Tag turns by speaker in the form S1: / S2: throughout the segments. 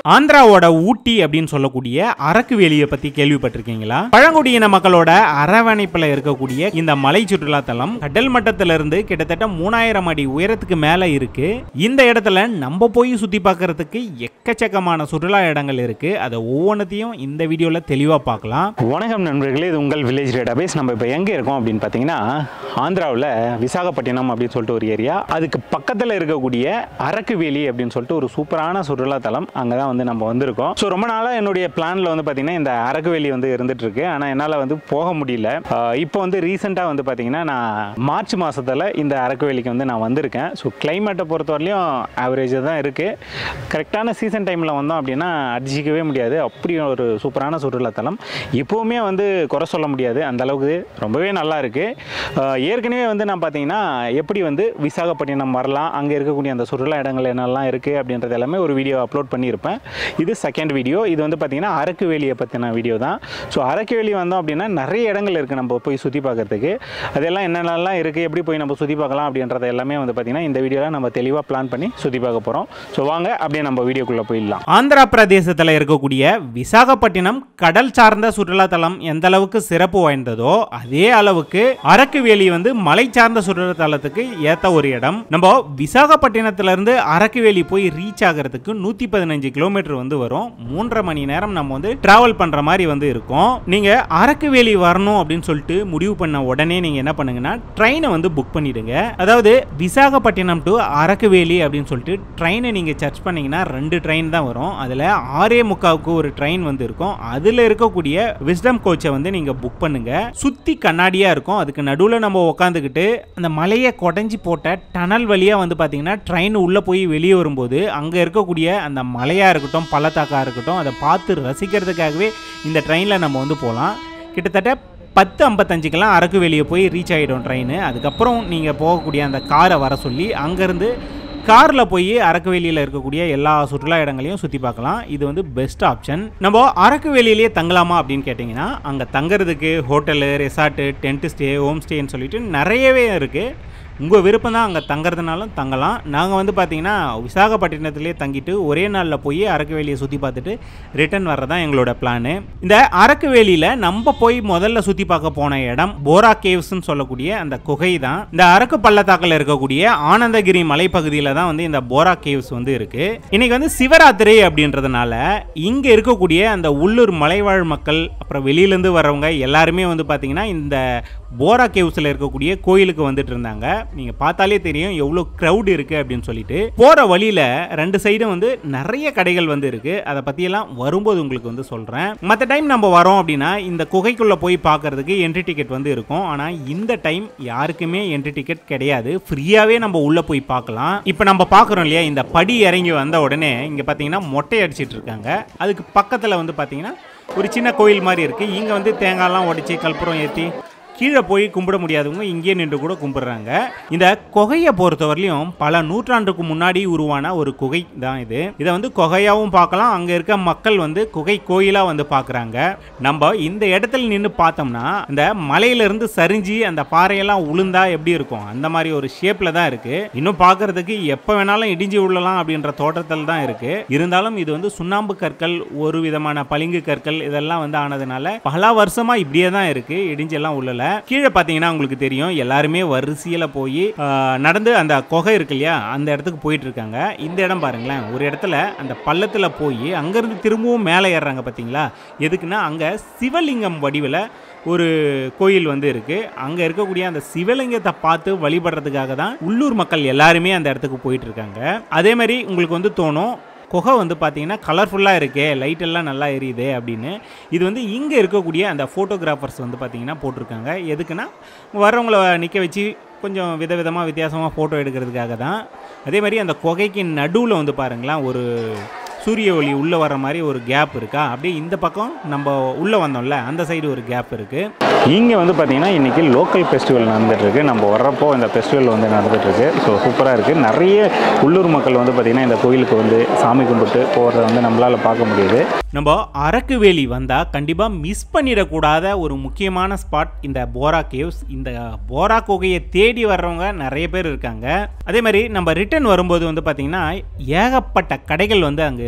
S1: ஆந்திராவோட ஊட்டி அப்படின்னு சொல்லக்கூடிய அரக்கு வேலியை பத்தி கேள்விப்பட்டிருக்கீங்களா பழங்குடியின மக்களோட அரவணைப்புல இருக்கக்கூடிய இந்த மலை சுற்றுலா தலம் கடல் மட்டத்திலிருந்து கிட்டத்தட்ட மூணாயிரம் அடி உயரத்துக்கு மேல இருக்கு இந்த இடத்துல நம்ம போய் சுத்தி பார்க்கறதுக்கு எக்கச்சக்கமான சுற்றுலா இடங்கள் இருக்கு அதை ஒவ்வொன்றத்தையும் இந்த வீடியோல தெளிவா பார்க்கலாம்
S2: வணக்கம் நண்பர்களே இது உங்கள் வில்லேஜ் டேட்டாபேஸ் நம்ம இப்போ எங்கே இருக்கோம் அப்படின்னு பார்த்தீங்கன்னா ஆந்திராவில் விசாகப்பட்டினம் அப்படின்னு சொல்லிட்டு ஒரு ஏரியா அதுக்கு பக்கத்தில் இருக்கக்கூடிய அரக்குவேலி அப்படின்னு சொல்லிட்டு ஒரு சூப்பரான சுற்றுலா தலம் அங்கே தான் வந்து நம்ம வந்திருக்கோம் ஸோ ரொம்ப நாளாக என்னுடைய பிளானில் வந்து பார்த்தீங்கன்னா இந்த அரக்குவேலி வந்து இருந்துட்டு இருக்கு ஆனால் என்னால் வந்து போக முடியல ஆஹ் இப்போ வந்து ரீசெண்டாக வந்து பார்த்தீங்கன்னா நான் மார்ச் மாதத்தில் இந்த அரக்குவேலிக்கு வந்து நான் வந்திருக்கேன் ஸோ கிளைமேட்டை பொறுத்தவரையிலும் ஆவரேஜாக தான் இருக்குது கரெக்டான சீசன் டைமில் வந்தோம் அப்படின்னா அடிச்சிக்கவே முடியாது அப்படி ஒரு சூப்பரான சுற்றுலாத்தலம் இப்போவுமே வந்து குறை சொல்ல முடியாது அந்த அளவுக்கு ரொம்பவே நல்லா இருக்குது ஏற்கனவே வந்து நான் பார்த்தீங்கன்னா எப்படி வந்து விசாகப்பட்டினம் வரலாம் அங்கே இருக்கக்கூடிய அந்த சுற்றுலா இடங்கள் என்னெல்லாம் இருக்குது அப்படின்றது எல்லாமே ஒரு வீடியோ அப்லோட் பண்ணியிருப்பேன் இது செகண்ட் வீடியோ இது வந்து பார்த்தீங்கன்னா அரக்கு வேலியை பற்றின வீடியோ தான் ஸோ அரக்கு வேலி வந்தோம் அப்படின்னா நிறைய இடங்கள் இருக்குது நம்ம போய் சுற்றி பார்க்கறதுக்கு அதெல்லாம் என்னென்னலாம் இருக்குது எப்படி போய் நம்ம சுற்றி பார்க்கலாம் அப்படின்றத எல்லாமே வந்து பார்த்தீங்கன்னா இந்த வீடியோவில் நம்ம தெளிவாக பிளான் பண்ணி சுற்றி பார்க்க போகிறோம் ஸோ வாங்க அப்படியே நம்ம வீடியோக்குள்ளே போயிடலாம்
S1: ஆந்திரா பிரதேசத்தில் இருக்கக்கூடிய விசாகப்பட்டினம் கடல் சார்ந்த சுற்றுலா தலம் எந்த அளவுக்கு சிறப்பு வாய்ந்ததோ அதே அளவுக்கு அரக்குவேலி வந்து மலை சார்ந்த சுற்றுலா தலத்துக்கு ஏத்த ஒரு இடம் நம்ம விசாகப்பட்டினத்துல இருந்து அரக்குவேலி போய் ரீச் ஆகிறதுக்கு நூத்தி பதினஞ்சு கிலோமீட்டர் வந்து வரும் மூன்றரை மணி நேரம் நம்ம வந்து டிராவல் பண்ற மாதிரி வந்து இருக்கும் நீங்க அரக்குவேலி வரணும் அப்படின்னு சொல்லிட்டு முடிவு பண்ண உடனே நீங்க என்ன பண்ணுங்கன்னா ட்ரெயினை வந்து புக் பண்ணிடுங்க அதாவது விசாகப்பட்டினம் டு அரக்குவேலி அப்படின்னு சொல்லிட்டு ட்ரெயினை நீங்க சர்ச் பண்ணீங்கன்னா ரெண்டு ட்ரெயின் தான் வரும் அதுல ஆறே முக்காவுக்கு ஒரு ட்ரெயின் வந்து இருக்கும் அதுல இருக்கக்கூடிய விஸ்டம் கோச்சை வந்து நீங்க புக் பண்ணுங்க சுத்தி கண்ணாடியா இருக்கும் அதுக்கு நடுவுல நம்ம உட்காந்துக்கிட்டு அந்த மலையை கொடைஞ்சி போட்ட டனல் வழியா வந்து பாத்தீங்கன்னா ட்ரெயின் உள்ள போய் வெளியே வரும்போது அங்க இருக்கக்கூடிய அந்த மலையா இருக்கட்டும் பள்ளத்தாக்கா இருக்கட்டும் அதை பார்த்து ரசிக்கிறதுக்காகவே இந்த ட்ரெயின்ல நம்ம வந்து போகலாம் கிட்டத்தட்ட பத்து ஐம்பத்தஞ்சுக்கெல்லாம் அரக்கு வெளியே போய் ரீச் ஆகிடும் ட்ரெயின் அதுக்கப்புறம் நீங்கள் போகக்கூடிய அந்த காரை வர சொல்லி அங்கேருந்து காரில் போய் அரக்குவேலியில் இருக்கக்கூடிய எல்லா சுற்றுலா இடங்களையும் சுற்றி பார்க்கலாம் இது வந்து பெஸ்ட் ஆப்ஷன் நம்ம அரக்குவேலியிலேயே தங்கலாமா அப்படின்னு கேட்டிங்கன்னா அங்கே தங்குறதுக்கு hotel resort tent stay home ஸ்டேன்னு சொல்லிட்டு நிறையவே இருக்குது உங்கள் விருப்பம் தான் அங்கே தங்குறதுனாலும் தங்கலாம் நாங்கள் வந்து பார்த்தீங்கன்னா விசாகப்பட்டினத்திலே தங்கிட்டு ஒரே நாளில் போய் அரக்குவேலியை சுற்றி பார்த்துட்டு ரிட்டர்ன் வர்றதான் எங்களோட பிளானு இந்த அரக்குவேலியில் நம்ம போய் முதல்ல சுற்றி பார்க்க போன இடம் போரா கேவ்ஸ்னு சொல்லக்கூடிய அந்த குகை தான் இந்த அரக்கு பள்ளத்தாக்கில் இருக்கக்கூடிய ஆனந்தகிரி மலைப்பகுதியில் தான் வந்து இந்த போரா கேவ்ஸ் வந்து இருக்கு இன்னைக்கு வந்து சிவராத்திரி அப்படின்றதுனால இங்கே இருக்கக்கூடிய அந்த உள்ளூர் மலைவாழ் மக்கள் அப்புறம் வெளியிலேருந்து வர்றவங்க எல்லாருமே வந்து பார்த்தீங்கன்னா இந்த போரா கேவ்ஸில் இருக்கக்கூடிய கோயிலுக்கு வந்துட்டு இருந்தாங்க நீங்கள் பார்த்தாலே தெரியும் எவ்வளோ க்ரௌட் இருக்குது அப்படின்னு சொல்லிட்டு போகிற வழியில் ரெண்டு சைடும் வந்து நிறைய கடைகள் வந்து இருக்குது அதை பற்றியெல்லாம் வரும்போது உங்களுக்கு வந்து சொல்கிறேன் மற்ற டைம் நம்ம வரோம் அப்படின்னா இந்த குகைக்குள்ளே போய் பார்க்கறதுக்கு என்ட்ரி டிக்கெட் வந்து இருக்கும் ஆனால் இந்த டைம் யாருக்குமே என்ட்ரி டிக்கெட் கிடையாது ஃப்ரீயாகவே நம்ம உள்ளே போய் பார்க்கலாம் இப்போ நம்ம பார்க்குறோம் இல்லையா இந்த படி இறங்கி வந்த உடனே இங்கே பார்த்தீங்கன்னா மொட்டை அடிச்சிட்டு இருக்காங்க அதுக்கு பக்கத்தில் வந்து பார்த்தீங்கன்னா ஒரு சின்ன கோயில் மாதிரி இருக்குது இங்கே வந்து தேங்காய்லாம் உடைச்சி கற்பூரம் ஏற்றி கீழே போய் கும்பிட முடியாதவங்க இங்கே நின்று கூட கும்பிடுறாங்க இந்த குகையை பொறுத்தவரையிலும் பல நூற்றாண்டுக்கு முன்னாடி உருவான ஒரு குகை தான் இது இதை வந்து குகையாகவும் பார்க்கலாம் அங்கே இருக்க மக்கள் வந்து குகை கோயிலாக வந்து பார்க்குறாங்க நம்ம இந்த இடத்துல நின்று பார்த்தோம்னா இந்த மலையிலிருந்து சரிஞ்சு அந்த பாறையெல்லாம் உளுந்தா எப்படி இருக்கும் அந்த மாதிரி ஒரு ஷேப்பில் தான் இருக்கு இன்னும் பார்க்கறதுக்கு எப்போ வேணாலும் இடிஞ்சு விழலாம் அப்படின்ற தோற்றத்தில் தான் இருக்கு இருந்தாலும் இது வந்து சுண்ணாம்பு கற்கள் ஒரு விதமான பளிங்கு கற்கள் இதெல்லாம் வந்து ஆனதுனால பல வருஷமா இப்படியே தான் இருக்கு இடிஞ்செல்லாம் உள்ளல கீழே பார்த்தீங்கன்னா உங்களுக்கு தெரியும் எல்லாருமே வரிசையில் போய் நடந்து அந்த குகை இருக்கு இல்லையா அந்த இடத்துக்கு போயிட்டு இருக்காங்க இந்த இடம் பாருங்களேன் ஒரு இடத்துல அந்த பள்ளத்தில் போய் அங்கேருந்து திரும்பவும் மேலே ஏறுறாங்க பார்த்தீங்களா எதுக்குன்னா அங்கே சிவலிங்கம் வடிவில் ஒரு கோயில் வந்து இருக்கு அங்கே இருக்கக்கூடிய அந்த சிவலிங்கத்தை பார்த்து வழிபடுறதுக்காக தான் உள்ளூர் மக்கள் எல்லாருமே அந்த இடத்துக்கு போயிட்டு இருக்காங்க அதே மாதிரி உங்களுக்கு வந்து தோணும் குகை வந்து பார்த்தீங்கன்னா கலர்ஃபுல்லாக இருக்கே லைட் எல்லாம் நல்லா எரியுதே அப்படின்னு இது வந்து இங்கே இருக்கக்கூடிய அந்த ஃபோட்டோகிராஃபர்ஸ் வந்து பார்த்தீங்கன்னா போட்டிருக்காங்க எதுக்குன்னா வர்றவங்கள நிற்க வச்சு கொஞ்சம் விதவிதமாக வித்தியாசமாக ஃபோட்டோ எடுக்கிறதுக்காக தான் அதே மாதிரி அந்த குகைக்கு நடுவில் வந்து பாருங்களேன் ஒரு சூரிய ஒளி உள்ளே வர மாதிரி ஒரு கேப் இருக்கா அப்படியே இந்த பக்கம் நம்ம உள்ளே வந்தோம்ல அந்த சைடு ஒரு கேப் இருக்குது
S2: இங்கே வந்து பார்த்தீங்கன்னா இன்றைக்கி லோக்கல் ஃபெஸ்டிவல் நடந்துகிட்ருக்கு நம்ம வர்றப்போ இந்த ஃபெஸ்டிவல் வந்து நடந்துகிட்ருக்கு ஸோ சூப்பராக இருக்குது நிறைய உள்ளூர் மக்கள் வந்து பார்த்திங்கன்னா இந்த கோயிலுக்கு வந்து சாமி கும்பிட்டு போகிறத வந்து நம்மளால் பார்க்க முடியுது
S1: நம்ம அரக்குவேலி வந்தால் கண்டிப்பாக மிஸ் பண்ணிடக்கூடாத ஒரு முக்கியமான ஸ்பாட் இந்த போரா கேவ்ஸ் இந்த போரா குகையை தேடி வர்றவங்க நிறைய பேர் இருக்காங்க அதே மாதிரி நம்ம ரிட்டர்ன் வரும்போது வந்து பார்த்திங்கன்னா ஏகப்பட்ட கடைகள் வந்து அங்கே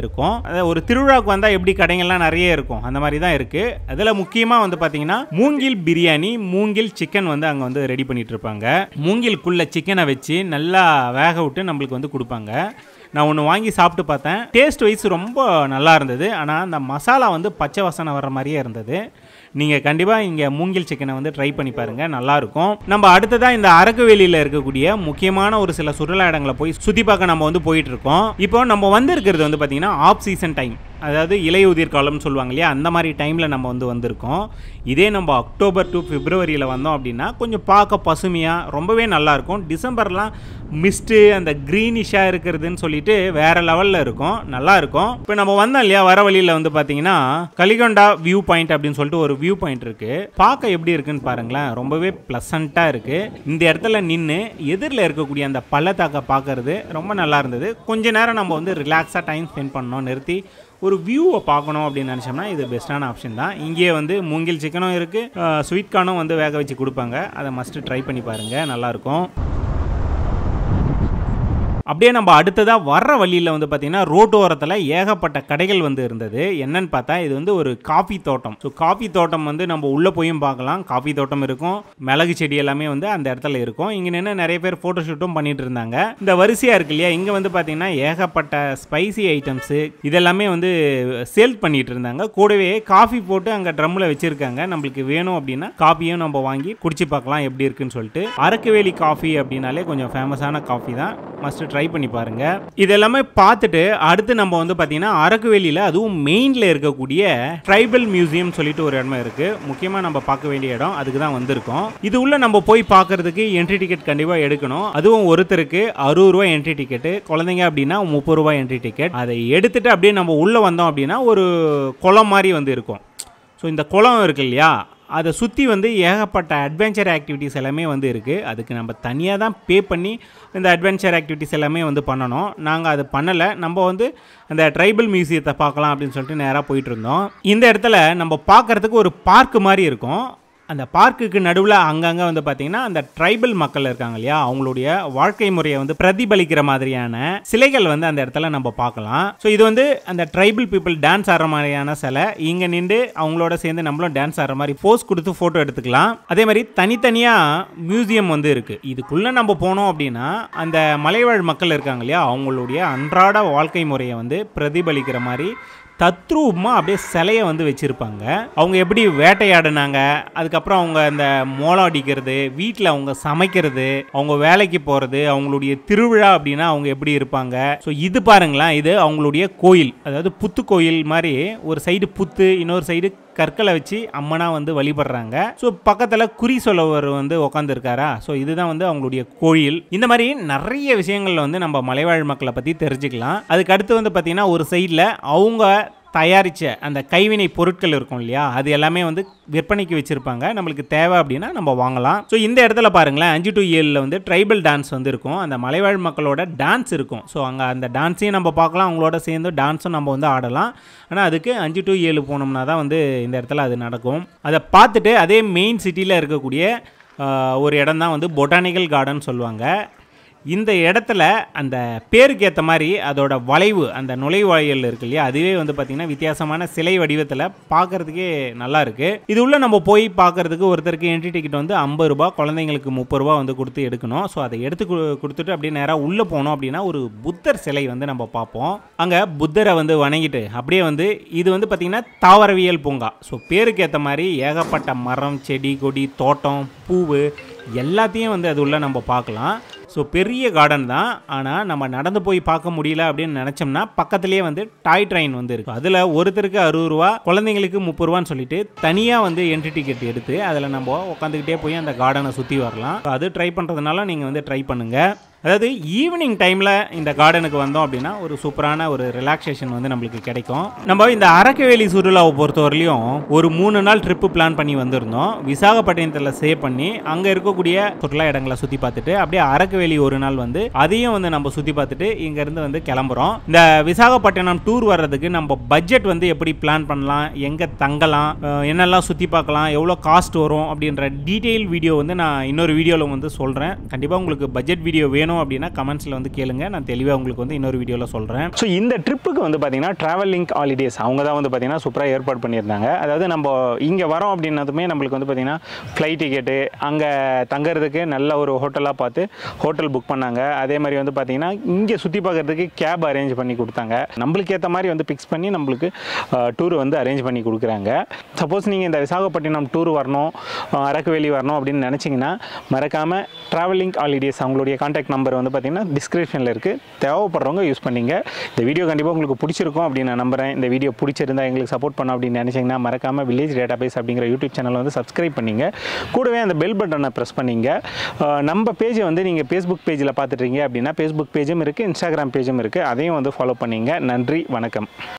S1: இருக்கும் அதாவது ஒரு திருவிழாவுக்கு வந்தால் எப்படி கடைகள்லாம் நிறைய இருக்கும் அந்த மாதிரி தான் இருக்குது அதில் முக்கியமாக வந்து பார்த்தீங்கன்னா மூங்கில் பிரியாணி மூங்கில் சிக்கன் வந்து அங்கே வந்து ரெடி பண்ணிட்டு இருப்பாங்க மூங்கிலுக்குள்ள சிக்கனை வச்சு நல்லா வேக விட்டு நம்மளுக்கு வந்து கொடுப்பாங்க நான் ஒன்று வாங்கி சாப்பிட்டு பார்த்தேன் டேஸ்ட் வைஸ் ரொம்ப நல்லா இருந்தது ஆனால் அந்த மசாலா வந்து பச்சை வாசனை வர்ற மாதிரியே இருந்தது நீங்கள் கண்டிப்பாக இங்கே மூங்கில் சிக்கனை வந்து ட்ரை பண்ணி பாருங்கள் நல்லாயிருக்கும் நம்ம அடுத்ததாக இந்த அரக்குவேலியில் இருக்கக்கூடிய முக்கியமான ஒரு சில சுற்றுலா இடங்களை போய் சுற்றி பார்க்க நம்ம வந்து போயிட்டு இருக்கோம் இப்போ நம்ம வந்திருக்கிறது வந்து பார்த்திங்கன்னா ஆஃப் சீசன் டைம் அதாவது இலையுதிர் காலம்னு சொல்லுவாங்க இல்லையா அந்த மாதிரி டைமில் நம்ம வந்து வந்திருக்கோம் இதே நம்ம அக்டோபர் டு பிப்ரவரியில் வந்தோம் அப்படின்னா கொஞ்சம் பார்க்க பசுமையாக ரொம்பவே நல்லாயிருக்கும் டிசம்பர்லாம் மிஸ்ட்டு அந்த க்ரீனிஷாக இருக்கிறதுன்னு சொல்லிட்டு வேற லெவலில் இருக்கும் நல்லா இருக்கும் இப்போ நம்ம வந்தோம் இல்லையா வர வழியில் வந்து பார்த்தீங்கன்னா கலிகொண்டா வியூ பாயிண்ட் அப்படின்னு சொல்லிட்டு ஒரு வியூ பாயிண்ட் இருக்குது பார்க்க எப்படி இருக்குன்னு பாருங்களேன் ரொம்பவே ப்ளசண்ட்டாக இருக்குது இந்த இடத்துல நின்று எதிரில் இருக்கக்கூடிய அந்த பள்ளத்தாக்கை பார்க்கறது ரொம்ப நல்லா இருந்தது கொஞ்ச நேரம் நம்ம வந்து ரிலாக்ஸாக டைம் ஸ்பெண்ட் பண்ணோம் நிறுத்தி ஒரு வியூவை பார்க்கணும் அப்படின்னு நினச்சோம்னா இது பெஸ்ட்டான ஆப்ஷன் தான் இங்கேயே வந்து மூங்கில் சிக்கனும் இருக்குது ஸ்வீட் கார்னும் வந்து வேக வச்சு கொடுப்பாங்க அதை மஸ்ட்டு ட்ரை பண்ணி பாருங்கள் நல்லாயிருக்கும் அப்படியே நம்ம அடுத்ததாக வர்ற வழியில் வந்து பார்த்தீங்கன்னா ரோட்டு ஓரத்தில் ஏகப்பட்ட கடைகள் வந்து இருந்தது என்னன்னு பார்த்தா இது வந்து ஒரு காஃபி தோட்டம் ஸோ காஃபி தோட்டம் வந்து நம்ம உள்ளே போயும் பார்க்கலாம் காஃபி தோட்டம் இருக்கும் மிளகு செடி எல்லாமே வந்து அந்த இடத்துல இருக்கும் இங்கே நின்று நிறைய பேர் ஃபோட்டோ ஷூட்டும் பண்ணிட்டு இருந்தாங்க இந்த வரிசையாக இருக்கு இல்லையா இங்கே வந்து பார்த்தீங்கன்னா ஏகப்பட்ட ஸ்பைசி ஐட்டம்ஸு இதெல்லாமே வந்து சேல் பண்ணிட்டு இருந்தாங்க கூடவே காஃபி போட்டு அங்கே ட்ரம்மில் வச்சுருக்காங்க நம்மளுக்கு வேணும் அப்படின்னா காஃபியும் நம்ம வாங்கி குடிச்சு பார்க்கலாம் எப்படி இருக்குன்னு சொல்லிட்டு அரக்குவேலி காஃபி அப்படின்னாலே கொஞ்சம் ஃபேமஸான காஃபி தான் மஸ்ட் ட்ரை பண்ணி பாருங்க இது எல்லாமே பார்த்துட்டு அடுத்து நம்ம வந்து பார்த்தீங்கன்னா அரக்குவேலியில் அதுவும் மெயினில் இருக்கக்கூடிய ட்ரைபல் மியூசியம் சொல்லிட்டு ஒரு இடம் இருக்கு முக்கியமாக நம்ம பார்க்க வேண்டிய இடம் அதுக்கு தான் வந்திருக்கோம் இது உள்ள நம்ம போய் பார்க்கறதுக்கு என்ட்ரி டிக்கெட் கண்டிப்பாக எடுக்கணும் அதுவும் ஒருத்தருக்கு அறுபது ரூபாய் என்ட்ரி டிக்கெட்டு குழந்தைங்க அப்படின்னா முப்பது ரூபாய் என்ட்ரி டிக்கெட் அதை எடுத்துட்டு அப்படியே நம்ம உள்ளே வந்தோம் அப்படின்னா ஒரு குளம் மாதிரி வந்து இருக்கும் ஸோ இந்த குளம் இருக்கு இல்லையா அதை சுற்றி வந்து ஏகப்பட்ட அட்வென்ச்சர் ஆக்டிவிட்டீஸ் எல்லாமே வந்து இருக்குது அதுக்கு நம்ம தனியாக தான் பே பண்ணி இந்த அட்வென்ச்சர் ஆக்டிவிட்டீஸ் எல்லாமே வந்து பண்ணணும் நாங்கள் அது பண்ணலை நம்ம வந்து அந்த ட்ரைபல் மியூசியத்தை பார்க்கலாம் அப்படின்னு சொல்லிட்டு நேராக போயிட்டு இருந்தோம் இந்த இடத்துல நம்ம பார்க்கறதுக்கு ஒரு பார்க் மாதிரி இருக்கும் அந்த பார்க்குக்கு நடுவில் அங்கங்கே வந்து பார்த்தீங்கன்னா அந்த ட்ரைபல் மக்கள் இருக்காங்க இல்லையா அவங்களுடைய வாழ்க்கை முறையை வந்து பிரதிபலிக்கிற மாதிரியான சிலைகள் வந்து அந்த இடத்துல நம்ம பார்க்கலாம் ஸோ இது வந்து அந்த ட்ரைபல் பீப்புள் டான்ஸ் ஆடுற மாதிரியான சிலை இங்கே நின்று அவங்களோட சேர்ந்து நம்மளும் டான்ஸ் ஆடுற மாதிரி போஸ் கொடுத்து ஃபோட்டோ எடுத்துக்கலாம் அதே மாதிரி தனித்தனியாக மியூசியம் வந்து இருக்குது இதுக்குள்ளே நம்ம போனோம் அப்படின்னா அந்த மலைவாழ் மக்கள் இருக்காங்க இல்லையா அவங்களுடைய அன்றாட வாழ்க்கை முறையை வந்து பிரதிபலிக்கிற மாதிரி தத்ரூபமாக அப்படியே சிலையை வந்து வச்சுருப்பாங்க அவங்க எப்படி வேட்டையாடினாங்க அதுக்கப்புறம் அவங்க அந்த மோளம் அடிக்கிறது வீட்டில் அவங்க சமைக்கிறது அவங்க வேலைக்கு போகிறது அவங்களுடைய திருவிழா அப்படின்னா அவங்க எப்படி இருப்பாங்க ஸோ இது பாருங்களேன் இது அவங்களுடைய கோயில் அதாவது புத்து கோயில் மாதிரி ஒரு சைடு புத்து இன்னொரு சைடு கற்களை வச்சு அம்மனா வந்து வழிபடுறாங்க ஸோ பக்கத்தில் குறி சொல்லவர் வந்து உட்காந்துருக்காரா ஸோ இதுதான் வந்து அவங்களுடைய கோயில் இந்த மாதிரி நிறைய விஷயங்கள்ல வந்து நம்ம மலைவாழ் மக்களை பற்றி தெரிஞ்சுக்கலாம் அதுக்கு அடுத்து வந்து பார்த்தீங்கன்னா ஒரு சைடில் அவங்க தயாரித்த அந்த கைவினை பொருட்கள் இருக்கும் இல்லையா அது எல்லாமே வந்து விற்பனைக்கு வச்சுருப்பாங்க நம்மளுக்கு தேவை அப்படின்னா நம்ம வாங்கலாம் ஸோ இந்த இடத்துல பாருங்களேன் அஞ்சு டு ஏழில் வந்து ட்ரைபல் டான்ஸ் வந்து இருக்கும் அந்த மலைவாழ் மக்களோட டான்ஸ் இருக்கும் ஸோ அங்கே அந்த டான்ஸையும் நம்ம பார்க்கலாம் அவங்களோட சேர்ந்து டான்ஸும் நம்ம வந்து ஆடலாம் ஆனால் அதுக்கு அஞ்சு டு ஏழு போனோம்னா தான் வந்து இந்த இடத்துல அது நடக்கும் அதை பார்த்துட்டு அதே மெயின் சிட்டியில் இருக்கக்கூடிய ஆஹ், ஒரு இடம் தான் வந்து பொட்டானிக்கல் கார்டன் சொல்லுவாங்க இந்த இடத்துல அந்த பேருக்கு ஏற்ற மாதிரி அதோட வளைவு அந்த நுழைவாயில் இருக்கு இல்லையா அதுவே வந்து பார்த்திங்கன்னா வித்தியாசமான சிலை வடிவத்தில் பார்க்கறதுக்கே நல்லா இருக்கு இது உள்ள நம்ம போய் பார்க்கறதுக்கு ஒருத்தருக்கு என்ட்ரி டிக்கெட் வந்து ஐம்பது ரூபா குழந்தைங்களுக்கு முப்பது ரூபா வந்து கொடுத்து எடுக்கணும் ஸோ அதை எடுத்து கு- கொடுத்துட்டு அப்படியே நேராக உள்ளே போனோம் அப்படின்னா ஒரு புத்தர் சிலை வந்து நம்ம பார்ப்போம் அங்கே புத்தரை வந்து வணங்கிட்டு அப்படியே வந்து இது வந்து பார்த்திங்கன்னா தாவரவியல் பூங்கா ஸோ பேருக்கு ஏற்ற மாதிரி ஏகப்பட்ட மரம் செடி கொடி தோட்டம் பூவு எல்லாத்தையும் வந்து அது உள்ள நம்ம பார்க்கலாம் ஸோ பெரிய கார்டன் தான் ஆனால் நம்ம நடந்து போய் பார்க்க முடியல அப்படின்னு நினச்சோம்னா பக்கத்துலேயே வந்து டாய் ட்ரெயின் வந்து இருக்கு அதில் ஒருத்தருக்கு அறுபது ரூபா குழந்தைங்களுக்கு முப்பது ரூபான்னு சொல்லிட்டு தனியாக வந்து என்ட்ரி டிக்கெட் எடுத்து அதில் நம்ம உட்காந்துக்கிட்டே போய் அந்த கார்டனை சுற்றி வரலாம் So அது ட்ரை பண்ணுறதுனால நீங்கள் வந்து ட்ரை பண்ணுங்கள் அதாவது ஈவினிங் டைமில் இந்த கார்டனுக்கு வந்தோம் அப்படின்னா ஒரு சூப்பரான ஒரு ரிலாக்ஸேஷன் வந்து நம்மளுக்கு கிடைக்கும் நம்ம இந்த அரக்கவேலி சுற்றுலாவை பொறுத்தவரையிலையும் ஒரு மூணு நாள் ட்ரிப்பு பிளான் பண்ணி வந்திருந்தோம் விசாகப்பட்டினத்தில் ஸ்டே பண்ணி அங்கே இருக்கக்கூடிய சுற்றுலா இடங்களை சுற்றி பார்த்துட்டு அப்படியே அரக்கவேலி ஒரு நாள் வந்து அதையும் வந்து நம்ம சுற்றி பார்த்துட்டு இங்கேருந்து வந்து கிளம்புறோம் இந்த விசாகப்பட்டினம் டூர் வர்றதுக்கு நம்ம பட்ஜெட் வந்து எப்படி பிளான் பண்ணலாம் எங்கே தங்கலாம் அஹ் என்னெல்லாம் சுற்றி பார்க்கலாம் எவ்வளோ காஸ்ட் வரும் அப்படின்ற டீட்டெயில் வீடியோ வந்து நான் இன்னொரு வீடியோவில் வந்து சொல்கிறேன் கண்டிப்பாக உங்களுக்கு பட்ஜெட் வீடியோ வேணும் வேணும் அப்படின்னா கமெண்ட்ஸில் வந்து கேளுங்க நான் தெளிவாக உங்களுக்கு வந்து இன்னொரு வீடியோவில் சொல்கிறேன்
S2: ஸோ இந்த ட்ரிப்புக்கு வந்து பார்த்தீங்கன்னா ட்ராவல் லிங்க் ஹாலிடேஸ் அவங்க தான் வந்து பார்த்தீங்கன்னா சூப்பராக ஏற்பாடு பண்ணியிருந்தாங்க அதாவது நம்ம இங்கே வரோம் அப்படின்னதுமே நம்மளுக்கு வந்து பார்த்தீங்கன்னா ஃப்ளைட் டிக்கெட்டு அங்கே தங்குறதுக்கு நல்ல ஒரு ஹோட்டலாக பார்த்து ஹோட்டல் புக் பண்ணாங்க அதே மாதிரி வந்து பார்த்தீங்கன்னா இங்கே சுற்றி பார்க்கறதுக்கு கேப் அரேஞ்ச் பண்ணி கொடுத்தாங்க நம்மளுக்கு ஏற்ற மாதிரி வந்து ஃபிக்ஸ் பண்ணி நம்மளுக்கு டூர் வந்து அரேஞ்ச் பண்ணி கொடுக்குறாங்க சப்போஸ் நீங்கள் இந்த விசாகப்பட்டினம் டூர் வரணும் அஹ், அரக்குவேலி வரணும் அப்படின்னு நினச்சிங்கன்னா மறக்காமல் ட்ராவலிங் ஹாலிடேஸ் அவங்களுடைய காண்டாக்ட் நம்பர் வந்து பார்த்தீங்கன்னா டிஸ்கிரிப்ஷனில் இருக்குது தேவைப்படுறவங்க யூஸ் பண்ணிங்க இந்த வீடியோ கண்டிப்பாக உங்களுக்கு பிடிச்சிருக்கும் அப்படின்னு நான் நம்புகிறேன் இந்த வீடியோ பிடிச்சிருந்தா எங்களுக்கு சப்போர்ட் பண்ணோம் அப்படின்னு நினச்சிங்கன்னா மறக்காமல் வில்லேஜ் டேட்டா பேஸ் அப்படிங்கிற யூடியூப் சேனலை வந்து சப்ஸ்கிரைப் பண்ணிங்க கூடவே அந்த பெல் பட்டனை ப்ரெஸ் பண்ணிங்க அஹ், நம்ம பேஜை வந்து நீங்கள் ஃபேஸ்புக் பேஜில் பார்த்துட்றீங்க அப்படின்னா ஃபேஸ்புக் பேஜும் இருக்குது இன்ஸ்டாகிராம் பேஜும் இருக்குது அதையும் வந்து ஃபாலோ பண்ணிங்க நன்றி வணக்கம்